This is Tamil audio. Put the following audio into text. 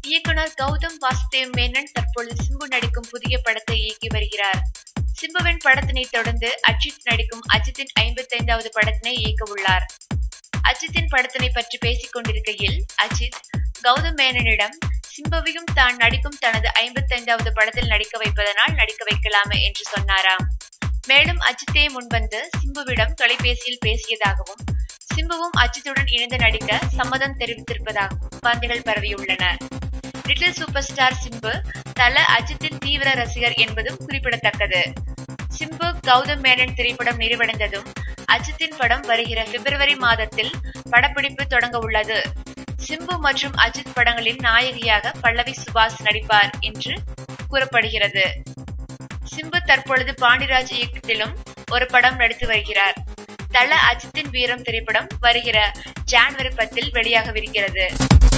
இயக்குனர் கௌதம் வாசுதேவ் மேனன் தற்பொழுது சிம்பு நடிக்கும் புதிய படத்தை இயக்கி வருகிறார் சிம்புவின் படத்தினை தொடர்ந்து அஜித் நடிக்கும் அஜித்தின் ஐம்பத்தைந்தாவது படத்தினை இயக்க உள்ளார் அஜித்தின் படத்தினை பற்றி பேசிக் கொண்டிருக்கையில் அஜித் கௌதம் மேனனிடம் சிம்புவையும் தான் நடிக்கும் தனது ஐம்பத்தைந்தாவது படத்தில் நடிக்க வைப்பதனால் நடிக்க வைக்கலாமே என்று சொன்னாராம் மேலும் அஜித்தே முன்வந்து சிம்புவிடம் தொலைபேசியில் பேசியதாகவும் சிம்புவும் அஜித்துடன் இணைந்து நடிக்க சம்மதம் தெரிவித்திருப்பதாகவும் வதந்திகள் பரவியுள்ளன little super star Simbu Thala அஜித்தின் தீவிர ரசிகர் என்பதும் குறிப்பிடத்தக்கது சிம்பு கௌதம் மேனன் திரைப்படம் நிறைவடைந்ததும் அஜித்தின் படம் வருகிற பிப்ரவரி மாதத்தில் படப்பிடிப்பு தொடங்க உள்ளது சிம்பு மற்றும் அஜித் படங்களின் நாயகியாக பல்லவி சுபாஷ் நடிப்பார் என்று கூறப்படுகிறது சிம்பு தற்பொழுது பாண்டிராஜ் இயக்கத்திலும் ஒரு படம் நடித்து வருகிறார் தல அஜித்தின் வீரம் திரைப்படம் வருகிற ஜான்வரி பத்தில் வெளியாகவிருக்கிறது